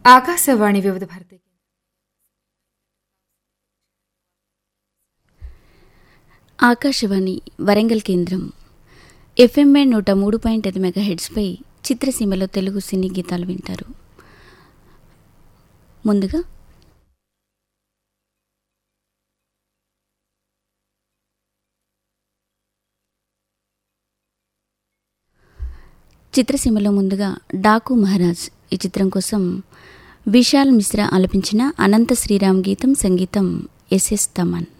ఆకాశవాణి వివిధ భారతి ఆకాశవాణి వరంగల్ కేంద్రం ఎఫ్ఎంఏ నూట మూడు పాయింట్ ఐదు మెగా హెడ్స్పై చిత్రసీమలో తెలుగు సినీ గీతాలు వింటారు ముందుగా చిత్రసీమలో ముందుగా డాకు మహారాజ్ ఈ చిత్రం కోసం విశాల్ మిశ్రా ఆలపించిన అనంత శ్రీరామ్ గీతం సంగీతం ఎస్ఎస్ తమన్